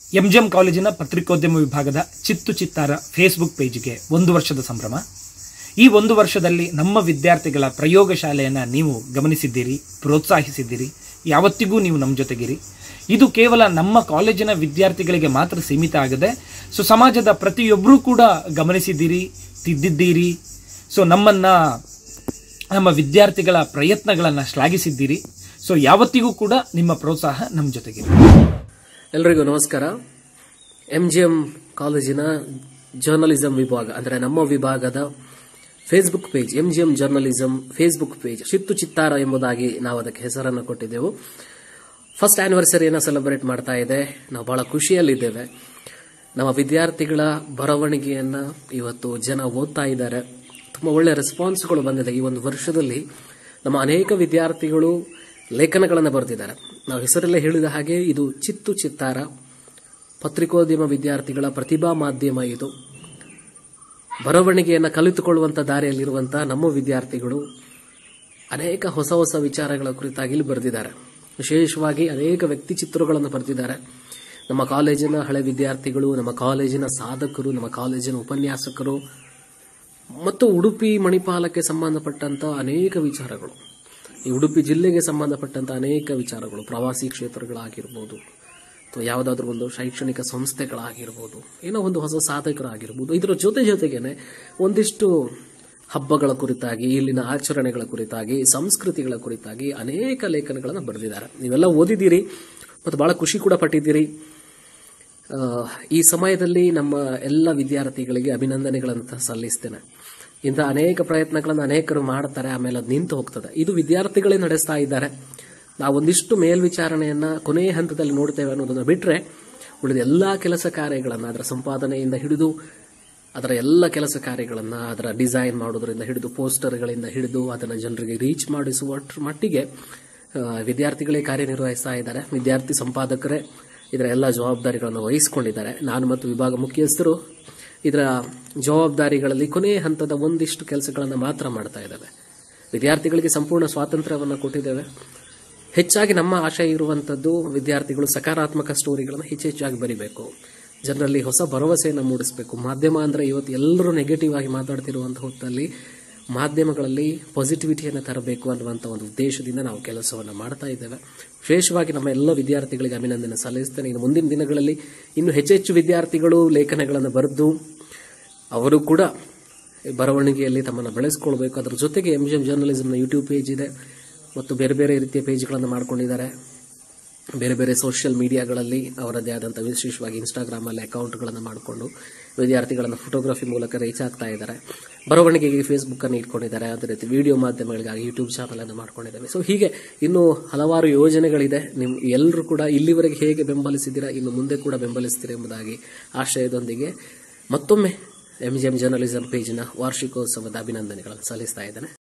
MGM ಕಾಲೇಜಿನ ಪತ್ರಿಕೋದ್ಯಮ ವಿಭಾಗದ ಚಿತ್ತು ಚಿತ್ತಾರ ಫೇಸ್ಬುಕ್ ಪೇಜ್ಗೆ ಒಂದು ವರ್ಷದ ಸಂಭ್ರಮ ಈ ಒಂದು ವರ್ಷದಲ್ಲಿ ನಮ್ಮ ವಿದ್ಯಾರ್ಥಿಗಳ ಪ್ರಯೋಗಶಾಲೆಯನ್ನು ನೀವು ಗಮನಿಸಿದ್ದೀರಿ ಪ್ರೋತ್ಸಾಹಿಸಿದ್ದೀರಿ ಯಾವತ್ತಿಗೂ ನೀವು ನಮ್ಮ ಜೊತೆಗಿರಿ ಇದು ಕೇವಲ ನಮ್ಮ ಕಾಲೇಜಿನ ವಿದ್ಯಾರ್ಥಿಗಳಿಗೆ ಮಾತ್ರ ಸೀಮಿತ ಆಗದೆ ಸೊ ಸಮಾಜದ ಪ್ರತಿಯೊಬ್ಬರೂ ಕೂಡ ಗಮನಿಸಿದ್ದೀರಿ ತಿದ್ದಿದ್ದೀರಿ ಸೊ ನಮ್ಮನ್ನ ನಮ್ಮ ವಿದ್ಯಾರ್ಥಿಗಳ ಪ್ರಯತ್ನಗಳನ್ನು ಶ್ಲಾಘಿಸಿದ್ದೀರಿ ಸೊ ಯಾವತ್ತಿಗೂ ಕೂಡ ನಿಮ್ಮ ಪ್ರೋತ್ಸಾಹ ನಮ್ಮ ಜೊತೆಗಿದೆ ಎಲ್ರಿಗೂ ನಮಸ್ಕಾರ ಎಂ ಜಿ ಎಂ ಕಾಲೇಜಿನ ಜರ್ನಲಿಸಂ ವಿಭಾಗ ಅಂದರೆ ನಮ್ಮ ವಿಭಾಗದ Facebook page M G M journalism Facebook page Chittu Chittara ಎಂಬುದಾಗಿ ನಾವು ಅದಕ್ಕೆ ಹೆಸರನ್ನು ಕೊಟ್ಟಿದ್ದೆವು ಫಸ್ಟ್ ಆನಿವರ್ಸರಿಯನ್ನು ಸೆಲೆಬ್ರೇಟ್ ಮಾಡ್ತಾ ಇದೆ ನಾವು ಬಹಳ ಖುಷಿಯಲ್ಲಿದ್ದೇವೆ ನಮ್ಮ ವಿದ್ಯಾರ್ಥಿಗಳ ಬರವಣಿಗೆಯನ್ನ ಇವತ್ತು ಜನ ಓದ್ತಾ ಇದ್ದಾರೆ ತುಂಬಾ ಒಳ್ಳೆ ರೆಸ್ಪಾನ್ಸ್ಗಳು ಬಂದಿದೆ ಈ ಒಂದು ವರ್ಷದಲ್ಲಿ ನಮ್ಮ ಅನೇಕ ವಿದ್ಯಾರ್ಥಿಗಳು ಲೇಖನಗಳನ್ನು ಬರೆದಿದ್ದಾರೆ ನಾವು ಹೆಸರಲ್ಲೇ ಹೇಳಿದ ಹಾಗೆ ಇದು ಚಿತ್ತು ಚಿತ್ತಾರ ಪತ್ರಿಕೋದ್ಯಮ ವಿದ್ಯಾರ್ಥಿಗಳ ಪ್ರತಿಭಾ ಮಾಧ್ಯಮ ಇದು ಬರವಣಿಗೆಯನ್ನು ಕಲಿತುಕೊಳ್ಳುವಂತ ದಾರಿಯಲ್ಲಿರುವಂತಹ ನಮ್ಮ ವಿದ್ಯಾರ್ಥಿಗಳು ಅನೇಕ ಹೊಸ ಹೊಸ ವಿಚಾರಗಳ ಕುರಿತಾಗಿ ಇಲ್ಲಿ ಬರೆದಿದ್ದಾರೆ ವಿಶೇಷವಾಗಿ ಅನೇಕ ವ್ಯಕ್ತಿ ಚಿತ್ರಗಳನ್ನು ಬರೆದಿದ್ದಾರೆ ನಮ್ಮ ಕಾಲೇಜಿನ ಹಳೆ ವಿದ್ಯಾರ್ಥಿಗಳು ನಮ್ಮ ಕಾಲೇಜಿನ ಸಾಧಕರು ನಮ್ಮ ಕಾಲೇಜಿನ ಉಪನ್ಯಾಸಕರು ಮತ್ತು ಉಡುಪಿ ಮಣಿಪಾಲಕ್ಕೆ ಸಂಬಂಧಪಟ್ಟಂತ ಅನೇಕ ವಿಚಾರಗಳು ಈ ಉಡುಪಿ ಜಿಲ್ಲೆಗೆ ಸಂಬಂಧಪಟ್ಟಂತ ಅನೇಕ ವಿಚಾರಗಳು ಪ್ರವಾಸಿ ಕ್ಷೇತ್ರಗಳಾಗಿರ್ಬೋದು ಅಥವಾ ಯಾವುದಾದ್ರೂ ಒಂದು ಶೈಕ್ಷಣಿಕ ಸಂಸ್ಥೆಗಳಾಗಿರ್ಬೋದು ಏನೋ ಒಂದು ಹೊಸ ಸಾಧಕರಾಗಿರ್ಬೋದು ಇದರ ಜೊತೆ ಜೊತೆಗೇನೆ ಒಂದಿಷ್ಟು ಹಬ್ಬಗಳ ಕುರಿತಾಗಿ ಇಲ್ಲಿನ ಆಚರಣೆಗಳ ಕುರಿತಾಗಿ ಸಂಸ್ಕೃತಿಗಳ ಕುರಿತಾಗಿ ಅನೇಕ ಲೇಖನಗಳನ್ನು ಬರೆದಿದ್ದಾರೆ ನೀವೆಲ್ಲ ಓದಿದ್ದೀರಿ ಮತ್ತು ಬಹಳ ಖುಷಿ ಕೂಡ ಪಟ್ಟಿದ್ದೀರಿ ಆ, ಈ ಸಮಯದಲ್ಲಿ ನಮ್ಮ ಎಲ್ಲ ವಿದ್ಯಾರ್ಥಿಗಳಿಗೆ ಅಭಿನಂದನೆಗಳಂತ ಸಲ್ಲಿಸ್ತೇನೆ ಇಂಥ ಅನೇಕ ಪ್ರಯತ್ನಗಳನ್ನು ಅನೇಕರು ಮಾಡ್ತಾರೆ ಆಮೇಲೆ ಅದು ನಿಂತು ಹೋಗ್ತದೆ ಇದು ವಿದ್ಯಾರ್ಥಿಗಳೇ ನಡೆಸ್ತಾ ಇದ್ದಾರೆ ನಾವು ಒಂದಿಷ್ಟು ಮೇಲ್ವಿಚಾರಣೆಯನ್ನ ಕೊನೆಯ ಹಂತದಲ್ಲಿ ನೋಡ್ತೇವೆ ಅನ್ನೋದನ್ನು ಬಿಟ್ರೆ ಉಳಿದ ಎಲ್ಲಾ ಕೆಲಸ ಕಾರ್ಯಗಳನ್ನು ಅದರ ಸಂಪಾದನೆಯಿಂದ ಹಿಡಿದು ಅದರ ಎಲ್ಲ ಕೆಲಸ ಕಾರ್ಯಗಳನ್ನ ಅದರ ಡಿಸೈನ್ ಮಾಡೋದ್ರಿಂದ ಹಿಡಿದು ಪೋಸ್ಟರ್ಗಳಿಂದ ಹಿಡಿದು ಅದನ್ನು ಜನರಿಗೆ ರೀಚ್ ಮಾಡಿಸುವಷ್ಟರ ಮಟ್ಟಿಗೆ ಆ, ವಿದ್ಯಾರ್ಥಿಗಳೇ ಕಾರ್ಯನಿರ್ವಹಿಸ್ತಾ ಇದ್ದಾರೆ ವಿದ್ಯಾರ್ಥಿ ಸಂಪಾದಕರೇ ಇದರ ಎಲ್ಲ ಜವಾಬ್ದಾರಿಗಳನ್ನು ವಹಿಸಿಕೊಂಡಿದ್ದಾರೆ ನಾನು ಮತ್ತು ವಿಭಾಗ ಮುಖ್ಯಸ್ಥರು ಇದರ ಜವಾಬ್ದಾರಿಗಳಲ್ಲಿ ಕೊನೆಯ ಹಂತದ ಒಂದಿಷ್ಟು ಕೆಲಸಗಳನ್ನು ಮಾತ್ರ ಮಾಡ್ತಾ ಇದ್ದೇವೆ ವಿದ್ಯಾರ್ಥಿಗಳಿಗೆ ಸಂಪೂರ್ಣ ಸ್ವಾತಂತ್ರ್ಯವನ್ನು ಕೊಟ್ಟಿದ್ದೇವೆ ಹೆಚ್ಚಾಗಿ ನಮ್ಮ ಆಶಯ ಇರುವಂತದ್ದು ವಿದ್ಯಾರ್ಥಿಗಳು ಸಕಾರಾತ್ಮಕ ಸ್ಟೋರಿಗಳನ್ನು ಹೆಚ್ಚೆಚ್ಚಾಗಿ ಬರಿಬೇಕು ಜನರಲ್ಲಿ ಹೊಸ ಭರವಸೆಯನ್ನು ಮೂಡಿಸಬೇಕು ಮಾಧ್ಯಮ ಅಂದ್ರೆ ಇವತ್ತು ಎಲ್ಲರೂ ನೆಗೆಟಿವ್ ಆಗಿ ಮಾತಾಡ್ತಿರುವಂತಹ ಹೊತ್ತಲ್ಲಿ ಮಾಧ್ಯಮಗಳಲ್ಲಿ ಪಾಸಿಟಿವಿಟಿಯನ್ನು ತರಬೇಕು ಅನ್ನುವಂಥ ಒಂದು ಉದ್ದೇಶದಿಂದ ನಾವು ಕೆಲಸವನ್ನು ಮಾಡ್ತಾ ಇದ್ದೇವೆ ವಿಶೇಷವಾಗಿ ನಮ್ಮ ಎಲ್ಲ ವಿದ್ಯಾರ್ಥಿಗಳಿಗೆ ಅಭಿನಂದನೆ ಸಲ್ಲಿಸ್ತೇನೆ ಇನ್ನು ಮುಂದಿನ ದಿನಗಳಲ್ಲಿ ಇನ್ನು ಹೆಚ್ಚೆಚ್ಚು ವಿದ್ಯಾರ್ಥಿಗಳು ಲೇಖನಗಳನ್ನು ಬರೆದು ಅವರು ಕೂಡ ಬರವಣಿಗೆಯಲ್ಲಿ ತಮ್ಮನ್ನು ಬೆಳೆಸ್ಕೊಳ್ಬೇಕು ಅದರ ಜೊತೆಗೆ ಎಂ ಜಿ ಎಂ ಜರ್ನಲಿಸಮ್ನ ಯೂಟ್ಯೂಬ್ ಪೇಜ್ ಇದೆ ಮತ್ತು ಬೇರೆ ಬೇರೆ ರೀತಿಯ ಪೇಜ್ಗಳನ್ನು ಮಾಡ್ಕೊಂಡಿದ್ದಾರೆ ಬೇರೆ ಬೇರೆ ಸೋಷಿಯಲ್ ಮೀಡಿಯಾಗಳಲ್ಲಿ ಅವರದ್ದೇ ಆದಂಥ ವಿಶೇಷವಾಗಿ ಇನ್ಸ್ಟಾಗ್ರಾಮಲ್ಲಿ ಅಕೌಂಟ್ಗಳನ್ನು ಮಾಡಿಕೊಂಡು ವಿದ್ಯಾರ್ಥಿಗಳನ್ನು ಫೋಟೋಗ್ರಫಿ ಮೂಲಕ ರೀಚ್ ಆಗ್ತಾ ಇದ್ದಾರೆ ಬರವಣಿಗೆಗೆ ಫೇಸ್ಬುಕ್ ಅನ್ನು ಇಟ್ಕೊಂಡಿದ್ದಾರೆ ಅದೇ ರೀತಿ ವಿಡಿಯೋ ಮಾಧ್ಯಮಗಳಿಗಾಗಿ ಯೂಟ್ಯೂಬ್ ಚಾನಲ್ ಅನ್ನು ಮಾಡ್ಕೊಂಡಿದ್ದೇವೆ ಸೊ ಹೀಗೆ ಇನ್ನು ಹಲವಾರು ಯೋಜನೆಗಳಿದೆ ನಿಮ್ ಎಲ್ಲರೂ ಕೂಡ ಇಲ್ಲಿವರೆಗೆ ಹೇಗೆ ಬೆಂಬಲಿಸಿದ್ದೀರಾ ಇನ್ನು ಮುಂದೆ ಕೂಡ ಬೆಂಬಲಿಸ್ತೀರಾ ಎಂಬುದಾಗಿ ಆಶಯದೊಂದಿಗೆ ಮತ್ತೊಮ್ಮೆ ಎಂ ಜಿ ಎಂ ಜರ್ನಲಿಸಂ ಪೇಜ್ನ ವಾರ್ಷಿಕೋತ್ಸವದ ಅಭಿನಂದನೆಗಳನ್ನು ಸಲ್ಲಿಸ್ತಾ ಇದ್ದೇನೆ